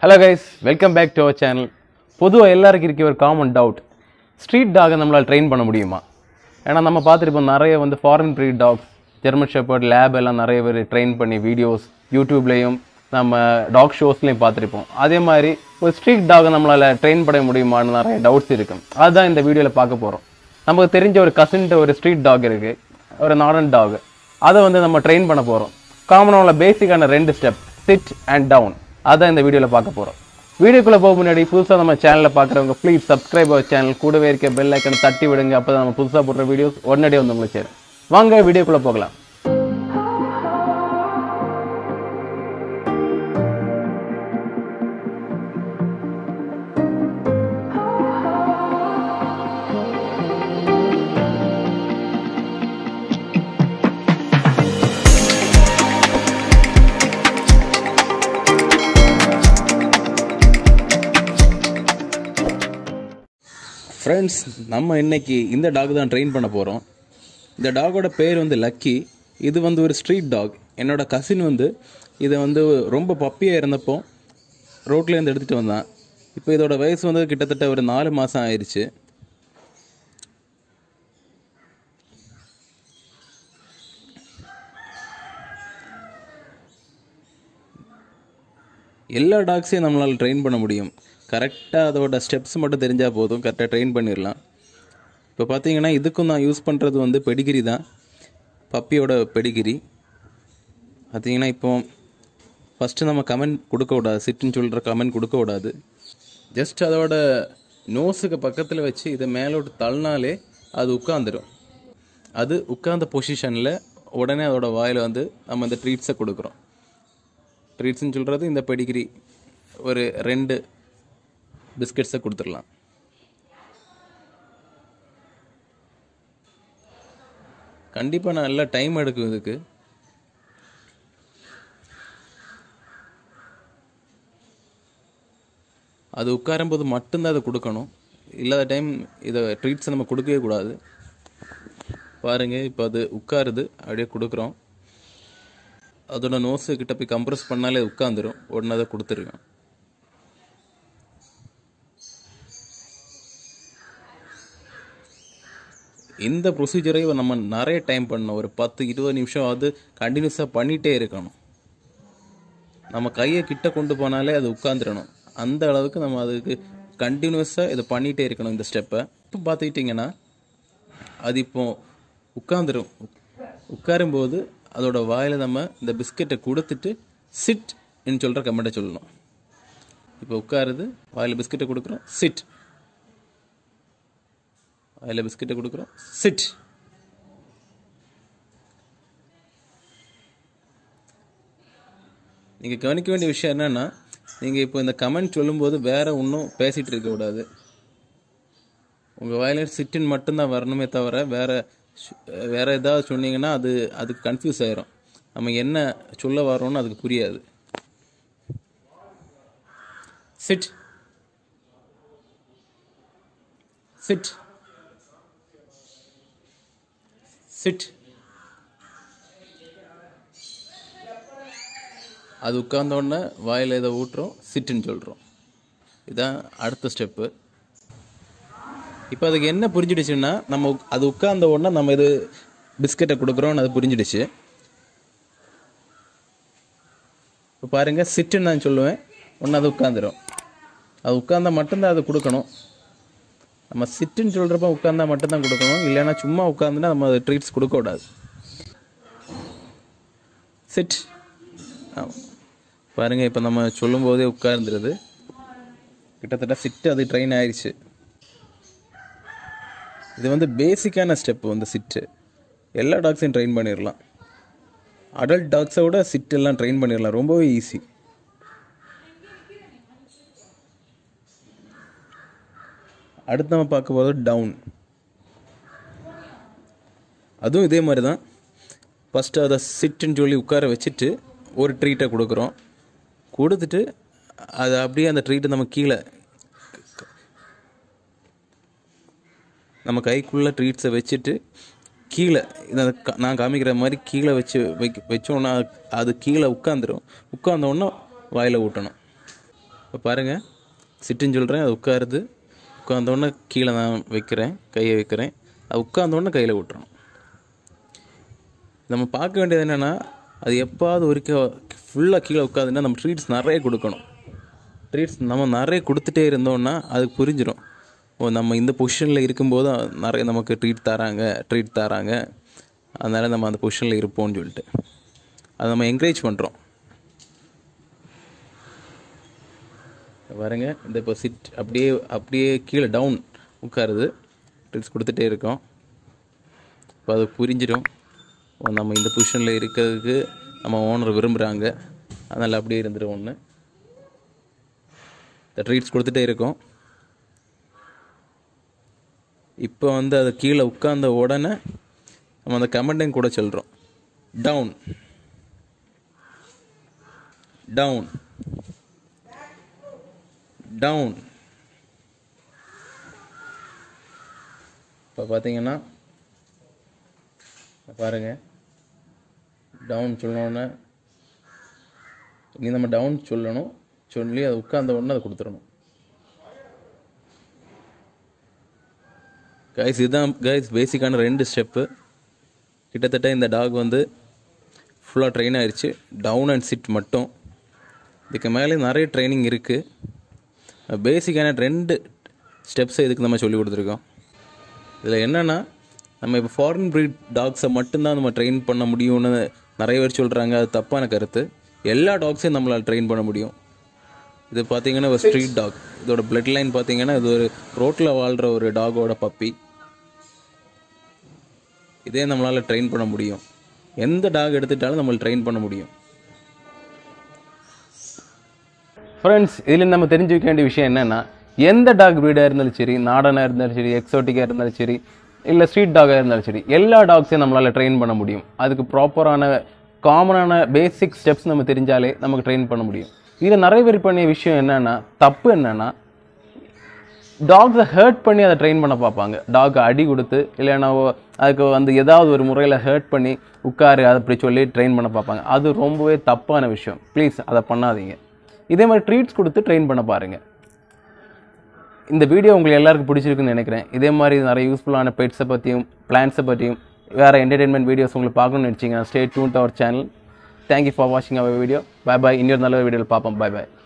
hello guys welcome back to our channel பொதுவாக எல்லாருக்கும் இருக்க ஒரு காமன் டவுட் ஸ்ட்ரீட் டாகை நம்மளால் ட்ரெயின் பண்ண முடியுமா ஏன்னா நம்ம பார்த்துருப்போம் நிறைய வந்து foreign breed dogs German shepherd lab எல்லாம் நிறைய பேர் ட்ரெயின் பண்ணி வீடியோஸ் யூடியூப்லேயும் நம்ம டாக் ஷோஸ்லையும் பார்த்துருப்போம் அதே மாதிரி ஒரு ஸ்ட்ரீட் டாகை நம்மளால் ட்ரெயின் பண்ண முடியுமான்னு நிறைய டவுட்ஸ் இருக்கும் அதுதான் இந்த வீடியோவில் பார்க்க போகிறோம் நமக்கு தெரிஞ்ச ஒரு கசின்ட்ட ஒரு ஸ்ட்ரீட் டாக் இருக்குது ஒரு நார்டன் டாக் அதை வந்து நம்ம ட்ரெயின் பண்ண போகிறோம் காமனாக உள்ள பேசிக்கான ரெண்டு ஸ்டெப் சிட் அண்ட் டவுன் அதான் இந்த வீடியோவில் பார்க்க போகிறோம் வீடியோக்குள்ளே போக முன்னாடி புதுசாக நம்ம சேனலில் பார்க்குறவங்க ப்ளீஸ் சப்ஸ்கிரைப் அவர் சேனல் கூடவே இருக்க பெல் ஐக்கனை தட்டி விடுங்க அப்போ நம்ம புதுசாக போடுற வீடியோஸ் உடனடியே வந்து உங்களுக்கு சேரும் வாங்க வீடியோக்குள்ளே போகலாம் ஃப்ரெண்ட்ஸ் நம்ம இன்னைக்கு இந்த டாக் தான் ட்ரெயின் பண்ண போகிறோம் இந்த டாகோட பேர் வந்து லக்கி இது வந்து ஒரு ஸ்ட்ரீட் டாக் என்னோட கசின் வந்து இதை வந்து ரொம்ப பப்பியாக இருந்தப்போ ரோட்லேருந்து எடுத்துகிட்டு வந்தான் இப்போ இதோட வயசு வந்து கிட்டத்தட்ட ஒரு நாலு மாதம் ஆயிடுச்சு எல்லா டாக்ஸையும் நம்மளால் ட்ரெயின் பண்ண முடியும் கரெக்டாக அதோட ஸ்டெப்ஸ் மட்டும் தெரிஞ்சால் போதும் கரெக்டாக ட்ரெயின் பண்ணிடலாம் இப்போ பார்த்தீங்கன்னா இதுக்கும் நான் யூஸ் பண்ணுறது வந்து பெடிகிரி தான் பப்பியோட பெடிகிரி பார்த்தீங்கன்னா இப்போ ஃபஸ்ட்டு நம்ம கமெண்ட் கொடுக்க விடாது சிட்டுன்னு சொல்கிற கமெண்ட் கொடுக்க விடாது ஜஸ்ட் அதோட நோஸுக்கு பக்கத்தில் வச்சு இதை மேலோட்டு தள்ளினாலே அது உட்காந்துரும் அது உட்கார்ந்த பொசிஷனில் உடனே அதோட வாயில் வந்து நம்ம இந்த ட்ரீட்ஸை கொடுக்குறோம் ட்ரீட்ஸ்னு சொல்கிறது இந்த பெடிகிரி ஒரு ரெண்டு பிஸ்கட்ஸை கொடுத்துடலாம் கண்டிப்பாக நல்லா டைம் எடுக்கும் இதுக்கு அது உட்காரும்போது மட்டும்தான் அதை கொடுக்கணும் இல்லாத டைம் இதை ட்ரீட்ஸை நம்ம கொடுக்கவே கூடாது பாருங்கள் இப்போ அது உட்காருது அப்படியே கொடுக்குறோம் அதோட நோஸு கிட்ட போய் கம்ப்ரஸ் பண்ணாலே அது உட்காந்துரும் உடனே அதை கொடுத்துருக்கோம் இந்த ப்ரொசீஜரை நம்ம நிறைய டைம் பண்ணணும் ஒரு பத்து இருபது நிமிஷம் அது கண்டினியூஸாக பண்ணிகிட்டே இருக்கணும் நம்ம கையை கிட்ட கொண்டு போனாலே அது உட்காந்துடணும் அந்த அளவுக்கு நம்ம அதுக்கு கண்டினியூஸாக இதை பண்ணிகிட்டே இருக்கணும் இந்த ஸ்டெப்பை இப்போ பார்த்துக்கிட்டிங்கன்னா அது இப்போ உட்காந்துரும் உட்காரும்போது அதோட வாயில் நம்ம இந்த பிஸ்கெட்டை கொடுத்துட்டு சிட் ன்னு சொல்கிற கமெண்ட்டை சொல்லணும் இப்போ உட்காருது வாயில் பிஸ்கெட்டை கொடுக்குறோம் சிட் வாயில் பிஸ்கெட்டை கொடுக்குறோம் சிட் நீங்கள் கவனிக்க வேண்டிய விஷயம் என்னென்னா நீங்கள் இப்போ இந்த கமெண்ட் சொல்லும்போது வேற ஒன்றும் பேசிகிட்டு இருக்கக்கூடாது உங்கள் வாயில சிட்டின் மட்டும்தான் வரணுமே தவிர வேற வேற ஏதாவது சொன்னீங்கன்னா அது அதுக்கு கன்ஃபியூஸ் ஆயிரும் நம்ம என்ன சொல்ல வரோன்னு அதுக்கு புரியாது சிட் சிட் சிட் அது உட்கார்ந்த உடனே வாயில் இதை ஊட்டுறோம் சிட்டுன்னு சொல்கிறோம் இதுதான் அடுத்த ஸ்டெப்பு இப்போ அதுக்கு என்ன புரிஞ்சிடுச்சுன்னா நம்ம உக்- அது உட்கார்ந்த உடனே நம்ம இது பிஸ்கெட்டை கொடுக்குறோம்னு அது புரிஞ்சிடுச்சு இப்போ பாருங்கள் சிட்டுன்னு நான் சொல்லுவேன் ஒன்று அது உட்காந்துரும் அது உட்காந்தா மட்டும்தான் அது கொடுக்கணும் நம்ம சிட்டுன்னு சொல்கிறப்ப உட்காந்தா மட்டும்தான் கொடுக்கணும் இல்லைன்னா சும்மா உட்காந்துனா நம்ம அது ட்ரீட்ஸ் கொடுக்கக்கூடாது சிட் ஆமாம் பாருங்கள் இப்போ நம்ம சொல்லும்போதே உட்கார்ந்துருது கிட்டத்தட்ட சிட்டு அது ட்ரெயின் ஆயிடுச்சு இது வந்து பேசிக்கான ஸ்டெப் வந்து சிட்டு எல்லா டாக்ஸையும் ட்ரெயின் பண்ணிடலாம் அடல்ட் டாக்ஸை விட சிட் எல்லாம் ட்ரெயின் பண்ணிடலாம் ரொம்பவே ஈஸி அடுத்து நம்ம பார்க்க போகிறது டவுன் அதுவும் இதே மாதிரி தான் ஃபஸ்ட்டு அதை சிட்டுன்னு சொல்லி உட்கார வச்சுட்டு ஒரு ட்ரீட்டை கொடுக்குறோம் கொடுத்துட்டு அது அப்படியே அந்த ட்ரீட்டை நம்ம கீழே நம்ம கைக்குள்ளே ட்ரீட்ஸை வச்சுட்டு கீழே இதை கா- நான் காமிக்கிற மாதிரி கீழே வச்சு வைக்க வச்சோன்னா அது கீழே உட்காந்துரும் உட்கார்ந்த உடனே வாயில் ஊட்டணும் இப்போ பாருங்கள் சிட்டுன்னு சொல்கிறேன் அது உட்காருது உட்காந்தோடனே கீழே நான் வைக்கிறேன் கையை வைக்கிறேன் அது உட்காந்தோடனே கையில் விட்டுறோம் நம்ம பார்க்க வேண்டியது என்னென்னா அது எப்பாவது ஒருக்க ஃபுல்லாக கீழே உட்காதுன்னா நம்ம ட்ரீட்ஸ் நிறைய கொடுக்கணும் ட்ரீட்ஸ் நம்ம நிறைய கொடுத்துட்டே இருந்தோம்னா அதுக்கு புரிஞ்சிடும் ஓ நம்ம இந்த பொசிஷனில் இருக்கும்போது நிறைய நமக்கு ட்ரீட் தராங்க ட்ரீட் தராங்க அதனால் நம்ம அந்த பொசிஷனில் இருப்போம்னு சொல்லிட்டு அதை நம்ம என்கரேஜ் பண்ணுறோம் பாருங்க இந்த இப்போ சிட் அப்படியே அப்படியே கீழே டவுன் உட்காருது ட்ரிப்ஸ் கொடுத்துட்டே இருக்கோம் இப்போ அது புரிஞ்சிடும் ஓ, நம்ம இந்த பொசிஷனில் இருக்கிறதுக்கு நம்ம ஓனர் விரும்புகிறாங்க அதனால் அப்படியே இருந்துடும் ஒன்று இந்த ட்ரீட்ஸ் கொடுத்துட்டே இருக்கோம் இப்போ வந்து அது கீழே உட்கார்ந்த உடனே நம்ம அந்த கமெண்டையும் கூட சொல்கிறோம் டவுன் டவுன் டவுன் இப்போ பார்த்தீங்கன்னா பாருங்க டவுன் சொன்னோடனே இனி நம்ம டவுன் சொல்லணும் சொல்லி அது உட்கார்ந்த உடனே அதை கொடுத்துடணும் கைஸ் இதுதான் கைஸ் பேசிக்கான ரெண்டு ஸ்டெப்பு கிட்டத்தட்ட இந்த டாக் வந்து ஃபுல்லாக ட்ரெயின் ஆயிடுச்சு டவுன் அண்ட் சிட் மட்டும் இதுக்கு மேலே நிறைய ட்ரைனிங் இருக்குது பேசிக்கான ரெண்டு ஸ்டெப்ஸை இதுக்கு நம்ம சொல்லி கொடுத்துருக்கோம் இதில் என்னென்னா நம்ம இப்போ ஃபாரின் ப்ரீட் டாக்ஸை மட்டும்தான் நம்ம ட்ரெயின் பண்ண முடியும்னு நிறைய பேர் சொல்கிறாங்க அது தப்பான கருத்து எல்லா டாக்ஸையும் நம்மளால் ட்ரெயின் பண்ண முடியும் இது பார்த்தீங்கன்னா ஒரு ஸ்ட்ரீட் டாக் இதோட பிளட் லைன் பார்த்தீங்கன்னா இது ஒரு ரோட்டில் வாழ்கிற ஒரு டாகோட பப்பி இதே நம்மளால் ட்ரெயின் பண்ண முடியும் எந்த டாக் எடுத்துட்டாலும் நம்மள ட்ரெயின் பண்ண முடியும் ஃப்ரெண்ட்ஸ் இதில் நம்ம தெரிஞ்சுக்க வேண்டிய விஷயம் என்னென்னா எந்த டாக் ப்ரீடாக இருந்தாலும் சரி நாடனாக இருந்தாலும் சரி எக்ஸோட்டிக்காக இருந்தாலும் சரி இல்லை ஸ்ட்ரீட் டாகாக இருந்தாலும் சரி எல்லா டாக்ஸையும் நம்மளால் ட்ரெயின் பண்ண முடியும் அதுக்கு ப்ராப்பரான காமனான பேசிக் ஸ்டெப்ஸ் நம்ம தெரிஞ்சாலே நமக்கு ட்ரெயின் பண்ண முடியும் இதில் நிறைய பேர் பண்ணிய விஷயம் என்னென்னா தப்பு என்னென்னா டாக்ஸை ஹர்ட் பண்ணி அதை ட்ரெயின் பண்ண பார்ப்பாங்க டாக் அடி கொடுத்து இல்லைன்னா ஓ- அதுக்கு வந்து ஏதாவது ஒரு முறையில் ஹர்ட் பண்ணி உட்காரு அதை அப்படி சொல்லி ட்ரெயின் பண்ண பார்ப்பாங்க அது ரொம்பவே தப்பான விஷயம் ப்ளீஸ் அதை பண்ணாதீங்க இதே மாதிரி ட்ரீட்ஸ் கொடுத்து ட்ரெயின் பண்ண பாருங்க இந்த வீடியோ உங்களுக்கு எல்லாருக்கும் பிடிச்சிருக்குன்னு நினைக்கிறேன் இதே மாதிரி நிறைய யூஸ்ஃபுல்லான பெட்ஸை பற்றியும் பிளான்ஸை பற்றியும் வேறு என்டர்டெயின்மெண்ட் வீடியோஸ் உங்களுக்கு பார்க்கணும்னு நினச்சிங்கன்னா stay tuned our channel thank you for வாட்சிங் அவர் வீடியோ பை பாய் இன்னொரு நல்ல வீடியோவில் பார்ப்போம் பை பாய்